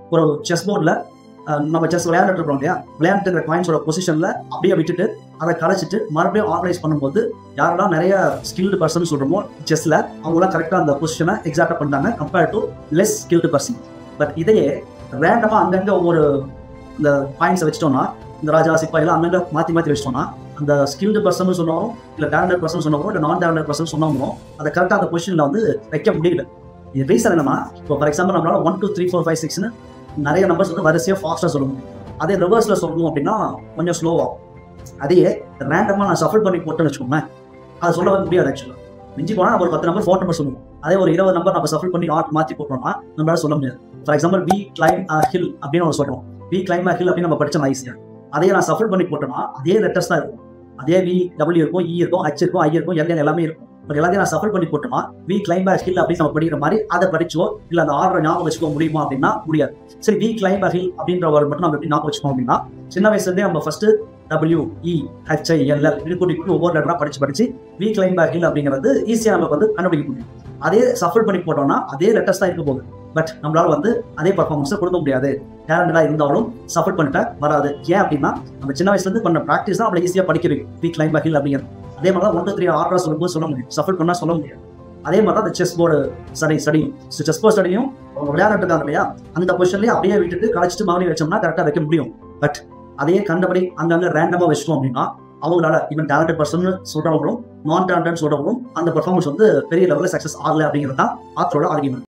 ஒரு செஸ் போர்டில் நம்ம செஸ் விளையாண்டுட்டு இருக்கோம் இல்லையா விளையாண்டுங்கிற காயின்ஸோட பொசிஷனில் அப்படியே விட்டுட்டு அதை கலைச்சிட்டு மறுபடியும் ஆர்கனைஸ் பண்ணும்போது யாரெல்லாம் நிறைய ஸ்கில்டு பர்சன் சொல்கிறோமோ செஸ்ஸில் அவங்களாம் கரெக்டாக அந்த பொசிஷனை எக்ஸாக்டாக பண்ணிட்டாங்க compared to less skilled person but இதையே ரேண்டமாக அங்கங்கே ஒவ்வொரு இந்த பாயிண்ட்ஸை வச்சிட்டோம்னா இந்த ராஜா சிப்பாயெல்லாம் அங்கங்கே மாற்றி மாற்றி வச்சிட்டோம்னா அந்த ஸ்கில்டு பர்சன் சொன்னாலும் இல்லை டேலண்டட் பர்சன் சொன்னாலும் இல்லை நான் டேலண்டட் பர்சன் சொன்னாலும் அதை கரெக்டாக அந்த பொசிஷனில் வந்து வைக்க முடியல இது ரீசன் என்னன்னா இப்போ ஃபார் எக்ஸாம்பிள் நம்மளால one two three four five சிக்ஸ்னு நிறைய நம்பர்ஸ் வந்து வரிசையாக ஃபாஸ்ட்டாக சொல்ல முடியும் அதே ரிவர்ஸில் சொல்லணும் அப்படின்னா கொஞ்சம் ஸ்லோவாகும் அதையே ரேண்டமாக நான் சஃபல் பண்ணி போட்டேன்னு வச்சுக்கோங்க அதை சொல்ல வந்து முடியாது ஆக்சுவலாக மிஞ்சி போனால் நம்ம ஒரு பத்து நம்பர் ஃபோர் நம்பர் சொல்லுவோம் அதே ஒரு இருபது நம்பர் நம்ம சஃபல் பண்ணி ஆட் மாற்றி போட்டோம்னா நம்மளால சொல்ல முடியாது for example we claim a hill அப்படின்னு நம்ம சொல்கிறோம் வி கிளைம் அ ஹில் அப்படின்னு நம்ம படிச்சோம் ஈஸியாக அதையே நான் சஃபல் பண்ணி போட்டோம்னா அதே லெட்டர்ஸ் தான் இருக்கும் அதே வி டபிள்யூ இருக்கும் இ இருக்கும் ஹச் இருக்கும் ஐ இருக்கும் எல் எல்லாமே இருக்கும் பட் எல்லாத்தையும் நான் சஃபர் பண்ணி போட்டோம்னா வி கிளைம் பேக் ஹில் அப்படின்னு நம்ம படிக்கிற மாதிரி அதை படிச்சோ இல்லை அந்த ஆர்டரை ஞாபகம் வச்சுக்க முடியுமா அப்படின்னா முடியாது சரி வி கிளைம் பேக் ஹில் அப்படின்ற வேர்டு மட்டும் நம்ம எப்படி ஞாபகம் வச்சுக்கோம் அப்படின்னா சின்ன வயசுலேருந்தே நம்ம first W E HI LL இது கூட்டி கூட்டி ஒவ்வொரு லெட்டராக படிச்சு படிச்சு வி கிளைம் பேக் ஹில் அப்படிங்கிறது ஈஸியாக நமக்கு வந்து கண்டுபிடிக்க முடியும் அதே சஃபர் பண்ணி போட்டோம்னா அதே லெட்டர்ஸ் தான் இருக்க போகுது பட் நம்மளால வந்து அதே பர்ஃபார்மன்ஸை கொடுக்க முடியாது டேலண்டடாக இருந்தாலும் சஃபர் பண்ணிட்டா வராது ஏன் அப்படின்னா நம்ம சின்ன வயசுலேருந்து பண்ண ப்ராக்டிஸ் தான் அவளை ஈஸியாக படிக்க வைக்கும் வி கிளைம் பேக் ஹில் அப்படிங்கிறது அதே மாதிரி தான் ஒன் டூ த்ரீ ஆர்டரா சொல்லும்போது சொல்ல முடியும் சஃபர் பண்ணால் சொல்ல முடியாது அதே மாதிரி தான் அந்த செஸ் போர்டு ஸ்டடி ஸ்டடியும் ஸோ செஸ் போர்டு ஸ்டடியும் அவங்க விளையாடிட்டு இருக்காங்க இல்லையா அந்த பொசிஷன்லேயே அப்படியே விட்டுட்டு கழிச்சிட்டு மறுபடியும் வச்சோம்னா கரெக்டாக வைக்க முடியும் பட் அதையே கண்டபடி அங்கங்கே ரேண்டமாக வச்சிட்டோம் அப்படின்னா அவங்களால ஈவன் டேலண்டட் பர்சன் சொல்றவங்களும் நான் டேலண்டட் சொல்றவங்களும் அந்த பர்ஃபார்மன்ஸ் வந்து பெரிய லெவலில் சக்ஸஸ் ஆகல அப்படிங்கிறது தான் ஆத்தரோட ஆர்குமெண்ட்